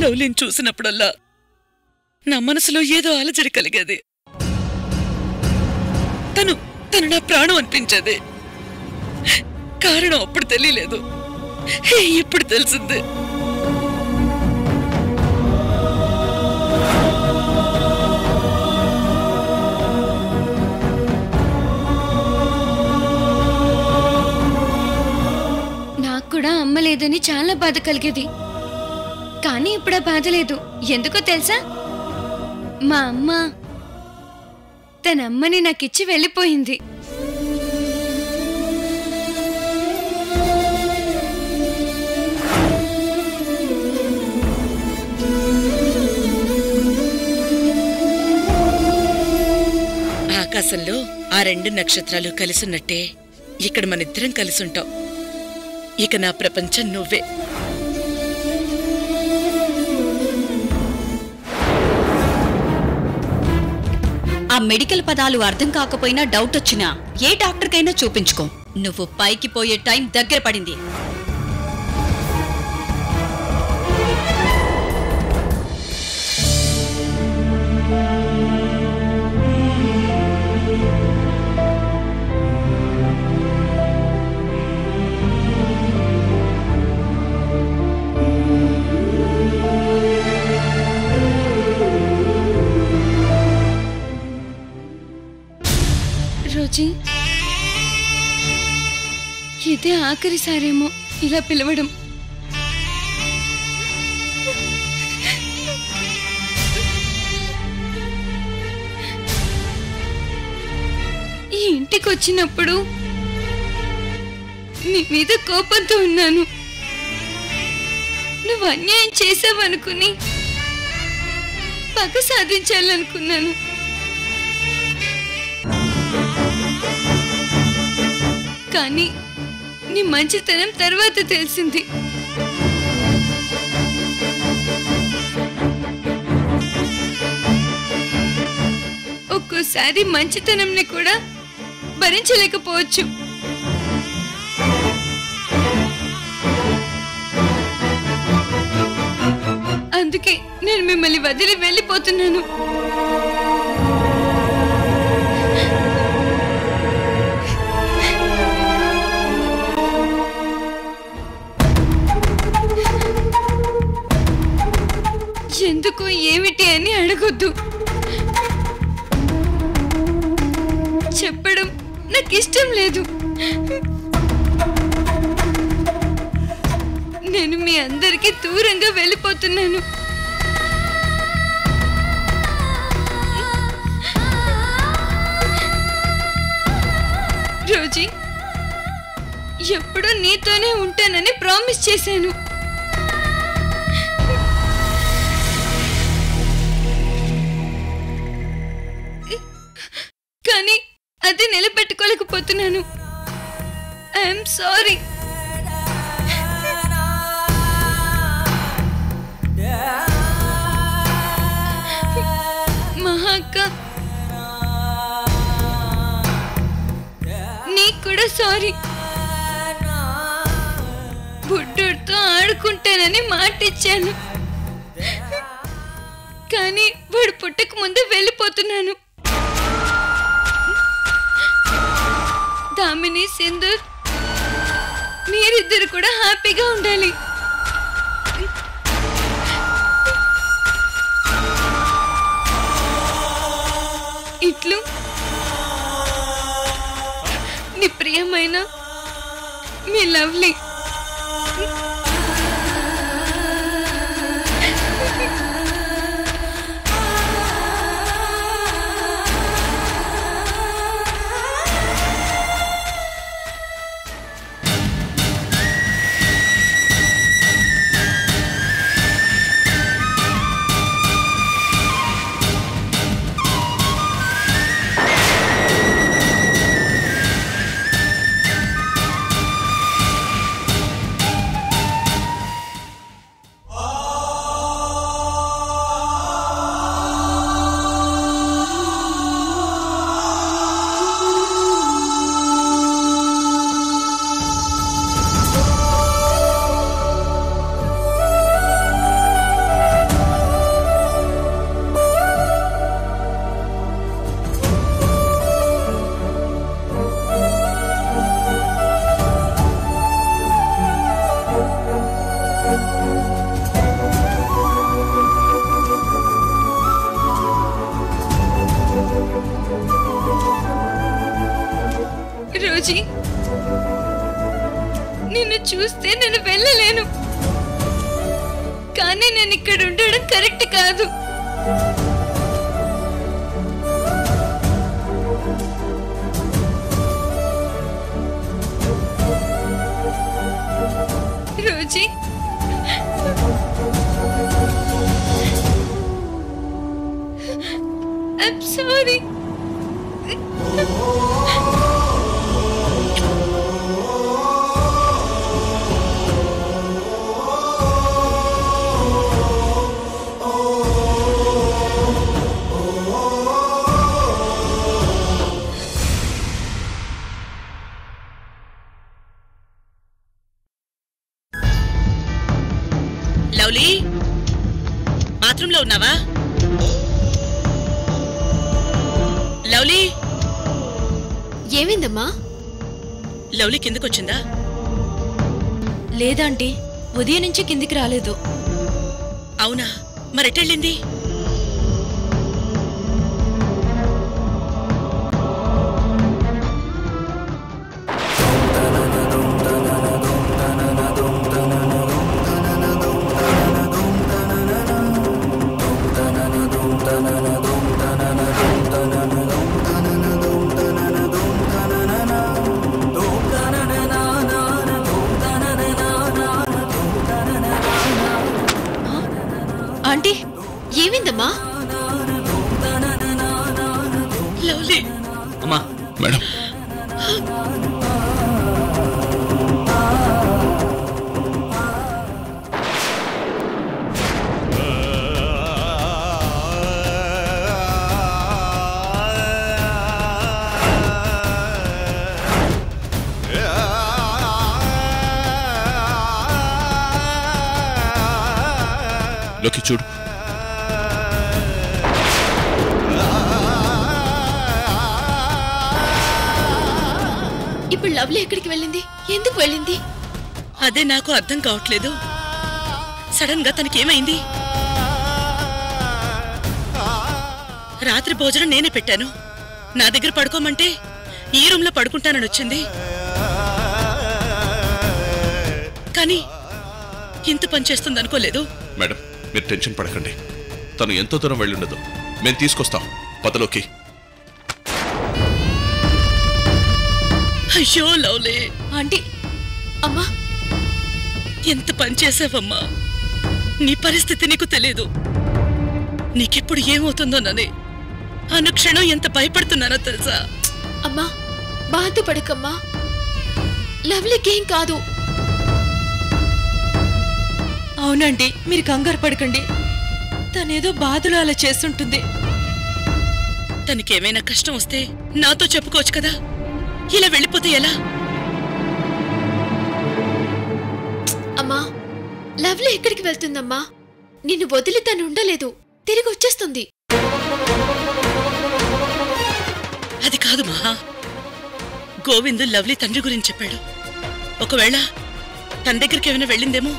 లవ్లీని చూసినప్పుడల్లా నా మనసులో ఏదో అలజడి కలిగేది తను తను నా ప్రాణం అనిపించేది కారణం అప్పుడు తెలియలేదు ఇప్పుడు తెలిసింది నాకు కూడా అమ్మ లేదని చాలా బాధ కలిగేది కానీ ఇప్పుడు ఆ బాధ లేదు ఎందుకో తెలుసా మా అమ్మ తన అమ్మని నాకిచ్చి వెళ్ళిపోయింది ఆకాశంలో ఆ రెండు నక్షత్రాలు కలిసున్నట్టే ఇక్కడ మనిద్దరం కలిసుంటాం ఇక నా ప్రపంచం నువ్వే ఆ మెడికల్ పదాలు అర్థం కాకపోయినా డౌట్ వచ్చినా ఏ డాక్టర్కైనా చూపించుకో నువ్వు పైకి పోయే టైం దగ్గర పడింది రోజీ ఇదే ఆఖరిసారేమో ఇలా పిలవడం ఈ ఇంటికి వచ్చినప్పుడు నీ మీద కోపంతో ఉన్నాను నువ్వు అన్యాయం చేసావనుకుని పగ సాధించాలనుకున్నాను కానీ నీ మంచితనం తర్వాత తెలిసింది ఒక్కోసారి మంచితనంని కూడా భరించలేకపోవచ్చు అందుకే నేను మిమ్మల్ని వదిలి వెళ్ళిపోతున్నాను ఎందుకు ఏమిటి అని అడగొద్దు చెప్పడం నాకు ఇష్టం లేదు నేను మీ అందరికీ దూరంగా వెళ్ళిపోతున్నాను రోజీ ఎప్పుడూ నీతోనే ఉంటానని ప్రామిస్ చేశాను కానీ అది నిలబెట్టుకోలేకపోతున్నాను ఐఎమ్ సారీ మహాక్క నీకు కూడా సారీ బుడ్డుడితో ఆడుకుంటానని మాట ఇచ్చాను కానీ వాడు పుట్టక ముందు వెళ్ళిపోతున్నాను దామిని సింధూర్ మీరిద్దరు కూడా హ్యాపీగా ఉండాలి ఇట్లు నీ ప్రియమైన మీ లవ్లీ చూస్తే నేను వెళ్ళలేను కానీ నేను ఇక్కడ ఉండడం కరెక్ట్ కాదు రోజీ I'm sorry. లవ్లీ బాత్రూంలో ఉన్నావా లవ్లీ ఏమైందమ్మా లవ్లీ కిందకొచ్చిందా లేదాంటీ ఉదయం నుంచి కిందికి రాలేదు అవునా మరెటెళ్ళింది ఆంటీ ఏమైందమ్మా లవ్లీ అమ్మా మేడం లోకి చూడు ఇప్పుడు లవ్లీ ఎక్కడికి వెళ్ళింది ఎందుకు వెళ్ళింది అదే నాకు అర్థం కావట్లేదు సడన్ గా తనకేమైంది రాత్రి భోజనం నేనే పెట్టాను నా దగ్గర పడుకోమంటే ఈ రూమ్ లో పడుకుంటానని వచ్చింది కానీ ఇంత పని చేస్తుంది అనుకోలేదు మేడం మీరు టెన్షన్ పడకండి తను ఎంతో దూరం వెళ్ళుండదు మేము తీసుకొస్తాం పదలోకి అయ్యో లవ్లే ఆంటీ అమ్మా ఎంత పని చేసావమ్మా నీ పరిస్థితి నీకు తెలియదు నీకెప్పుడు ఏమవుతుందోనని అనుక్షణం ఎంత భయపడుతున్నానో తెలుసా అమ్మా బాధపడకమ్మా లవ్లీకేం కాదు అవునండి మీరు కంగారు పడకండి తనేదో బాధలో అలా చేస్తుంటుంది తనకేమైనా కష్టం వస్తే నాతో చెప్పుకోవచ్చు కదా ఇలా వెళ్ళిపోతే ఎలా అమ్మా లవ్లీ ఎక్కడికి వెళ్తుందమ్మా నిన్ను వదిలి తను ఉండలేదు తిరిగి వచ్చేస్తుంది అది కాదు మహా గోవిందు లవ్లీ తండ్రి గురించి చెప్పాడు ఒకవేళ తన దగ్గరికి ఏమైనా వెళ్ళిందేమో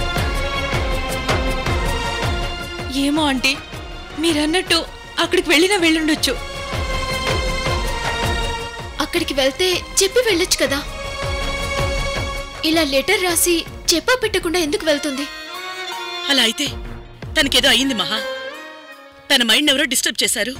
ఏమో ఆంటీ మీరన్నట్టు అక్కడికి వెళ్ళినా వెళ్ళుండొచ్చు అక్కడికి వెళ్తే చెప్పి వెళ్ళొచ్చు కదా ఇలా లెటర్ రాసి చెప్పా పెట్టకుండా ఎందుకు వెళ్తుంది అలా అయితే తనకేదో అయింది మహా తన మైండ్ ఎవరో డిస్టర్బ్ చేశారు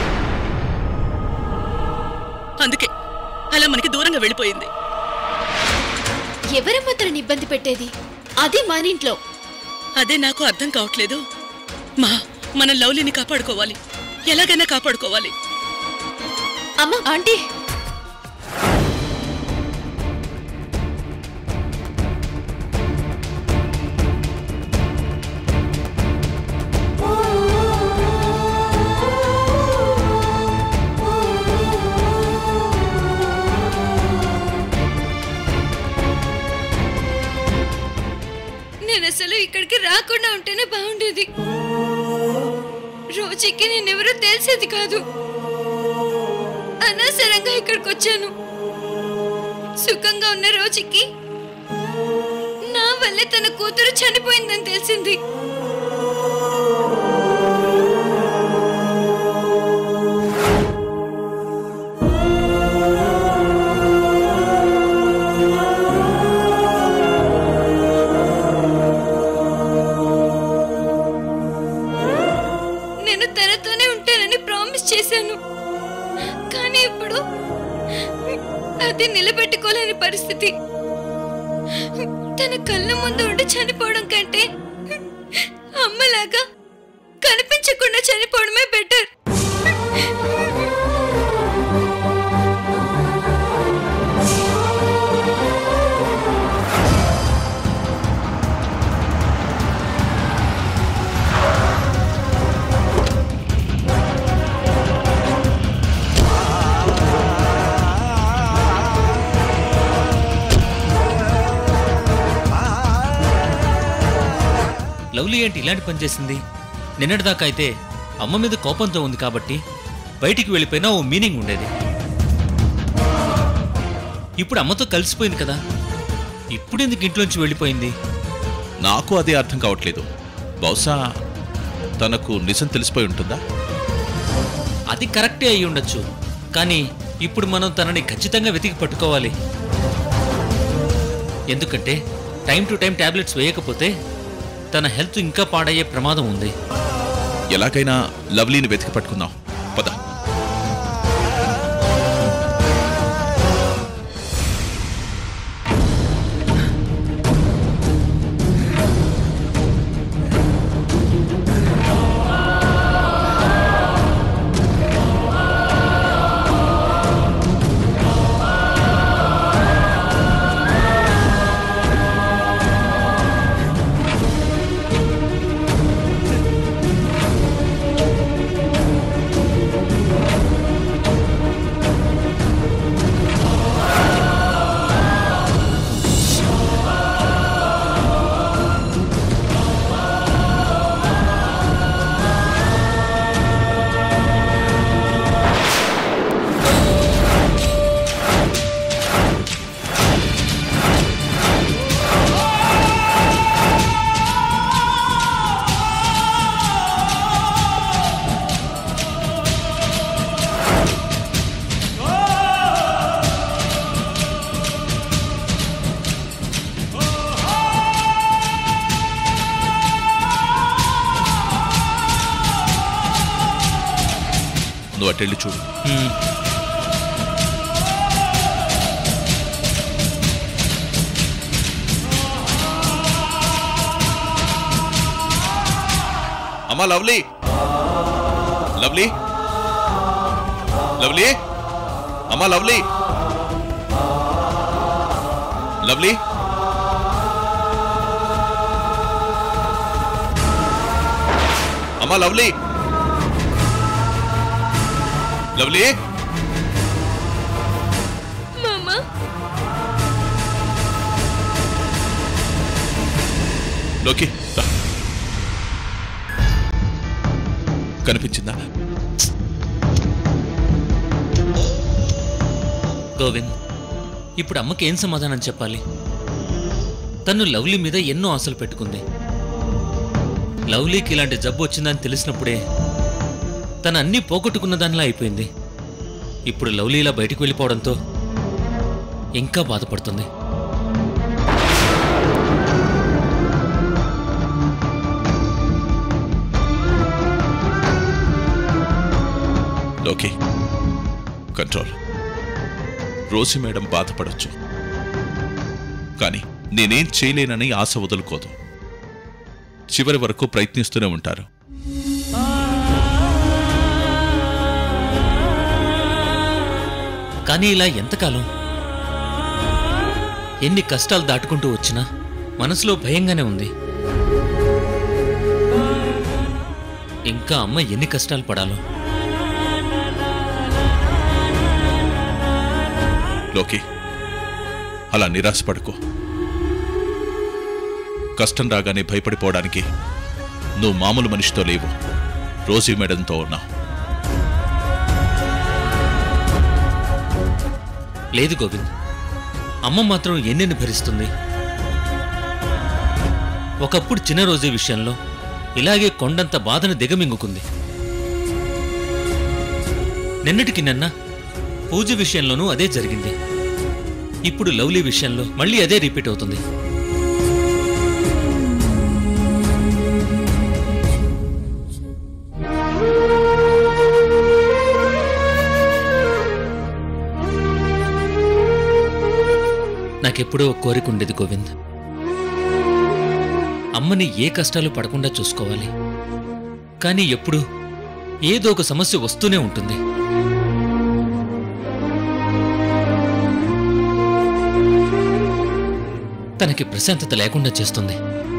అందుకే అలా మనకి దూరంగా వెళ్ళిపోయింది ఎవరమ్మా తనని ఇబ్బంది పెట్టేది అది మన ఇంట్లో అదే నాకు అర్థం కావట్లేదు మా మన లవ్లీని కాపాడుకోవాలి ఎలాగైనా కాపాడుకోవాలి అమ్మా ఆంటీ నేను అసలు ఇక్కడికి రాకుండా ఉంటేనే బాగుండేది రోజుకి నేనెవరో తెలిసేది కాదు అనవసరంగా ఇక్కడికి వచ్చాను సుఖంగా ఉన్న రోజుకి నా వల్లే తన కూతురు చనిపోయిందని తెలిసింది తన కళ్ళ ముందు ఉండి చనిపోవడం కంటే అమ్మలాగా కనిపించకుండా చనిపోవడమే బెటర్ లవ్లీ ఏంటి ఇలాంటి పని చేసింది నిన్నటిదాకా అయితే అమ్మ మీద కోపంతో ఉంది కాబట్టి బయటికి వెళ్ళిపోయినా ఓ మీనింగ్ ఉండేది ఇప్పుడు అమ్మతో కలిసిపోయింది కదా ఇప్పుడు ఎందుకు ఇంట్లోంచి వెళ్ళిపోయింది నాకు అదే అర్థం కావట్లేదు బహుశా తనకు నిజం తెలిసిపోయి ఉంటుందా అది కరెక్టే అయి ఉండొచ్చు కానీ ఇప్పుడు మనం తనని ఖచ్చితంగా వెతికి పట్టుకోవాలి ఎందుకంటే టైం టు టైం టాబ్లెట్స్ వేయకపోతే తన హెల్త్ ఇంకా పాడయ్యే ప్రమాదం ఉంది ఎలాగైనా లవ్లీని వెతికి పట్టుకుందాం పద నువ్వు అటెళ్ళి చూడు హ్మ్. అమ్మా లవ్లీ లవ్లీ లవ్లీ అమ్మా లవ్లీ లవ్లీ అమ్మా లవ్లీ లవ్లీ మామా లోకి రా. కనిపించిందా గోవింద్ ఇప్పుడు అమ్మకి ఏం సమాధానం చెప్పాలి తను లవ్లీ మీద ఎన్నో ఆశలు పెట్టుకుంది లవ్లీకి ఇలాంటి జబ్బు వచ్చిందని తెలిసినప్పుడే తను అన్నీ పోగొట్టుకున్న దానిలా అయిపోయింది ఇప్పుడు లవ్లీ ఇలా బయటికి వెళ్ళిపోవడంతో ఇంకా బాధపడుతుంది లోకి కంట్రోల్ రోసి మేడం బాధపడొచ్చు కానీ నేనేం చేయలేనని ఆశ వదులుకోదు చివరి వరకు ప్రయత్నిస్తూనే ఉంటారు కానీ ఇలా ఎంతకాలం ఎన్ని కష్టాలు దాటుకుంటూ వచ్చినా మనసులో భయంగానే ఉంది ఇంకా అమ్మ ఎన్ని కష్టాలు పడాలో లోకి అలా నిరాశపడుకో కష్టం రాగానే భయపడిపోవడానికి నువ్వు మామూలు మనిషితో లేవు రోజీ మేడంతో ఉన్నావు లేదు గోవింద్ అమ్మ మాత్రం ఎన్నెన్ని భరిస్తుంది ఒకప్పుడు చిన్న రోజీ విషయంలో ఇలాగే కొండంత బాధను దిగమింగుకుంది నిన్నటికి నిన్న పూజ విషయంలోనూ అదే జరిగింది ఇప్పుడు లవ్లీ విషయంలో మళ్ళీ అదే రిపీట్ అవుతుంది నాకెప్పుడూ ఒక కోరిక ఉండేది గోవింద్ అమ్మని ఏ కష్టాలు పడకుండా చూసుకోవాలి కానీ ఎప్పుడు ఏదో ఒక సమస్య వస్తూనే ఉంటుంది తనకి ప్రశాంతత లేకుండా చేస్తుంది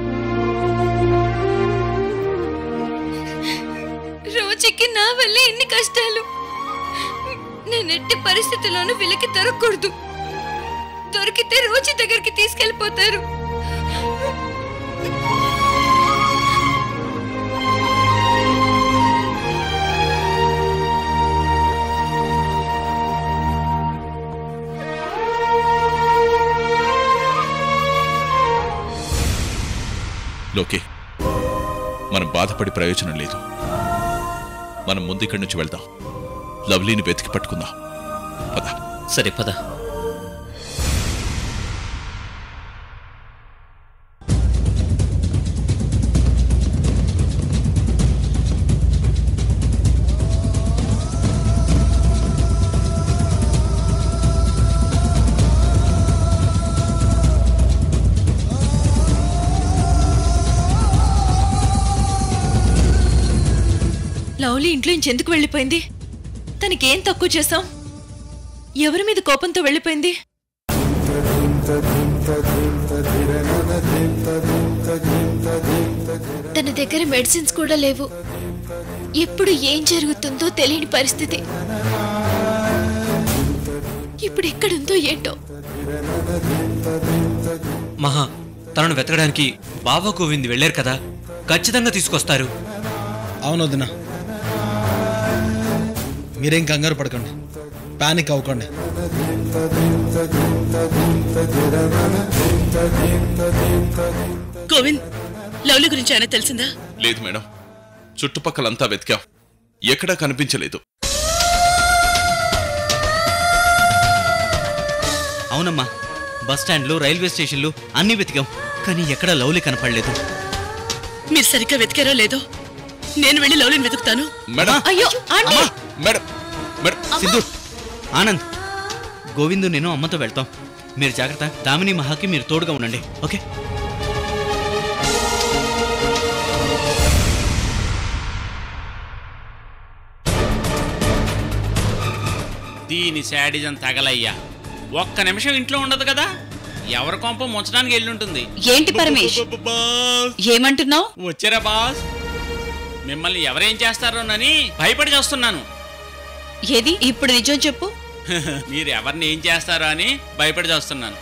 రోజుకి నా వల్లే ఎన్ని కష్టాలు నేను ఎట్టి పరిస్థితుల్లోనూ వీళ్ళకి దొరకకూడదు దొరికితే రోజు దగ్గరికి తీసుకెళ్ళిపోతారు లోకే మనం బాధపడి ప్రయోజనం లేదు మనం ముందు ఇక్కడి నుంచి వెళ్దాం లవ్లీని వెతికి పట్టుకుందాం పద సరే పద లవ్లీ ఇంట్లో నుంచి ఎందుకు వెళ్ళిపోయింది తనకేం తక్కువ చేశాం ఎవరి మీద కోపంతో వెళ్ళిపోయింది తన దగ్గర మెడిసిన్స్ కూడా లేవు ఎప్పుడు ఏం జరుగుతుందో తెలియని పరిస్థితి ఇప్పుడు ఎక్కడుందో ఏంటో మహా తనను వెతకడానికి బాబా గోవింద్ వెళ్ళారు కదా ఖచ్చితంగా తీసుకొస్తారు అవును వదిన మీరేం కంగారు పడకండి పానిక్ అవ్వకండి గోవింద్ లవ్లీ గురించి ఆయన తెలిసిందా లేదు మేడం చుట్టుపక్కలంతా వెతికాం ఎక్కడా కనిపించలేదు అవునమ్మా బస్ స్టాండ్లు రైల్వే స్టేషన్లు అన్నీ వెతికాం కానీ ఎక్కడా లవ్లీ కనపడలేదు మీరు సరిగ్గా వెతికారో లేదో నేను వెళ్ళి లవ్లీని వెతుకుతాను మేడం అయ్యో ఆంటీ అమ్మా మేడం మేడం సిద్ధు ఆనంద్ గోవిందు నేను అమ్మతో వెళ్తాం మీరు జాగ్రత్త దామిని మహాకి మీరు తోడుగా ఉండండి ఓకే దీని శాడిజం తగలయ్యా ఒక్క నిమిషం ఇంట్లో ఉండదు కదా ఎవరి కొంప ముంచడానికి వెళ్ళుంటుంది ఏంటి పరమేష్ ఏమంటున్నావు వచ్చారా బాస్ మిమ్మల్ని ఎవరేం చేస్తారోనని భయపడి చేస్తున్నాను ఏది ఇప్పుడు నిజం చెప్పు మీరు ఎవరిని ఏం చేస్తారో అని భయపడి చేస్తున్నాను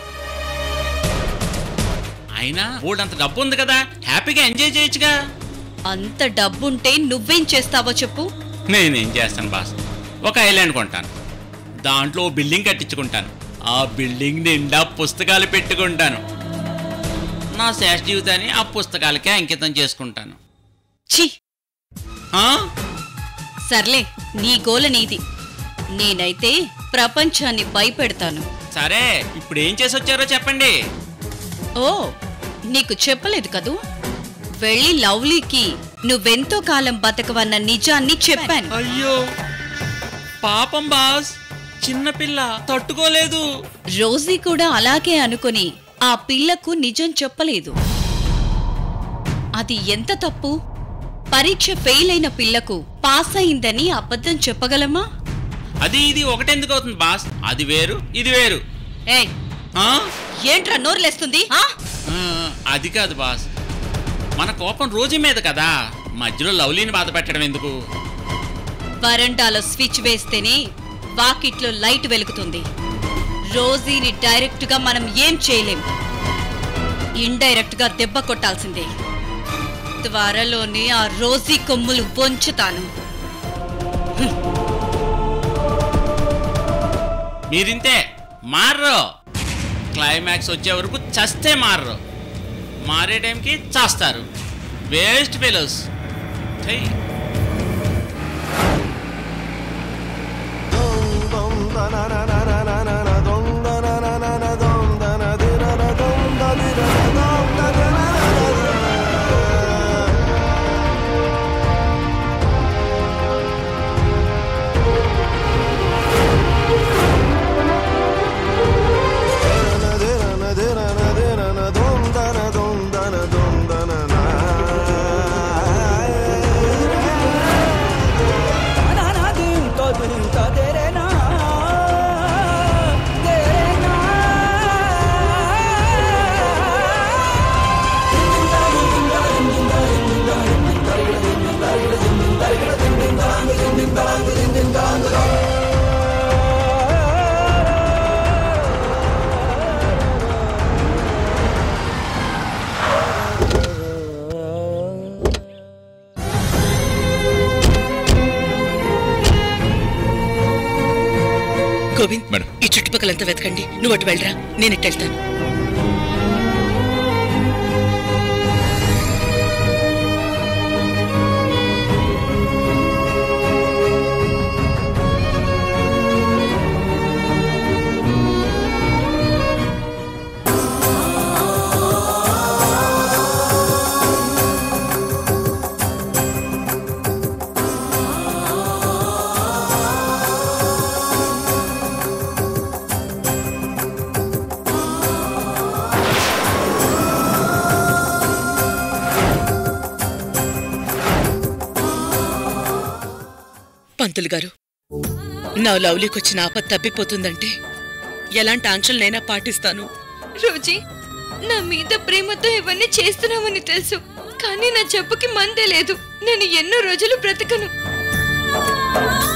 అయినా అంత డబ్బు ఉంది కదా హ్యాపీగా ఎంజాయ్ చేయొచ్చుగా అంత డబ్బుంటే నువ్వేం చేస్తావో చెప్పు నేనేం చేస్తాను బాస్ ఒక ఐలాండ్ కొంటాను దాంట్లో ఓ బిల్డింగ్ కట్టించుకుంటాను ఆ బిల్డింగ్ నిండా పుస్తకాలు పెట్టుకుంటాను నా శేష జీవితాన్ని ఆ పుస్తకాలకే అంకితం చేసుకుంటాను ఛీ ఆ? సర్లే నీ గోల నీది నేనైతే ప్రపంచాన్ని భయపెడతాను సరే ఇప్పుడు ఏం చేసి వచ్చారో చెప్పండి ఓ నీకు చెప్పలేదు కదూ వెళ్ళి లవ్లీకి నువ్వెంతో కాలం బతకవన్న నిజాన్ని చెప్పాను అయ్యో పాపం బాస్ చిన్నపిల్ల తట్టుకోలేదు రోజీ కూడా అలాగే అనుకుని ఆ పిల్లకు నిజం చెప్పలేదు అది ఎంత తప్పు పరీక్ష ఫెయిల్ అయిన పిల్లకు పాస్ అయిందని అబద్ధం చెప్పగలమా అది ఇది ఒకటెందుకు అవుతుంది బాస్ అది వేరు ఇది వేరు ఏయ్ ఆ? ఏంట్రా నోరులేస్తుంది ఆ? ఆ, అది కాదు బాస్ మన కోపం రోజు మీద కదా మధ్యలో లవ్లీని బాధ పెట్టడం ఎందుకు వరండాలో స్విచ్ వేస్తేనే వాకిట్లో లైట్ వెలుగుతుంది రోజీని డైరెక్ట్ గా మనం ఏం చేయలేం ఇండైరెక్ట్ గా దెబ్బ కొట్టాల్సిందే త్వరలోనే ఆ రోజీ కొమ్ములు వంచుతాను మీరింతే మారరు క్లైమాక్స్ వచ్చే వరకు చస్తే మారరు మారే టైంకి చేస్తారు వేస్ట్ ఫెలోస్ దన దన దన దన దన దన దన దన దన దన చుట్టుపక్కలంతా వెతకండి నువ్వు అటు వెళ్ళరా నేను ఇటు వెళ్తాను పంతులు గారు నా లవ్లీకొచ్చిన ఆపద తప్పిపోతుందంటే ఎలాంటి ఆంక్షలనైనా పాటిస్తాను రోజీ నా మీద ప్రేమతో ఇవన్నీ చేస్తున్నామని తెలుసు కానీ నా చెప్పుకి మందే లేదు నేను ఎన్నో రోజులు బ్రతకను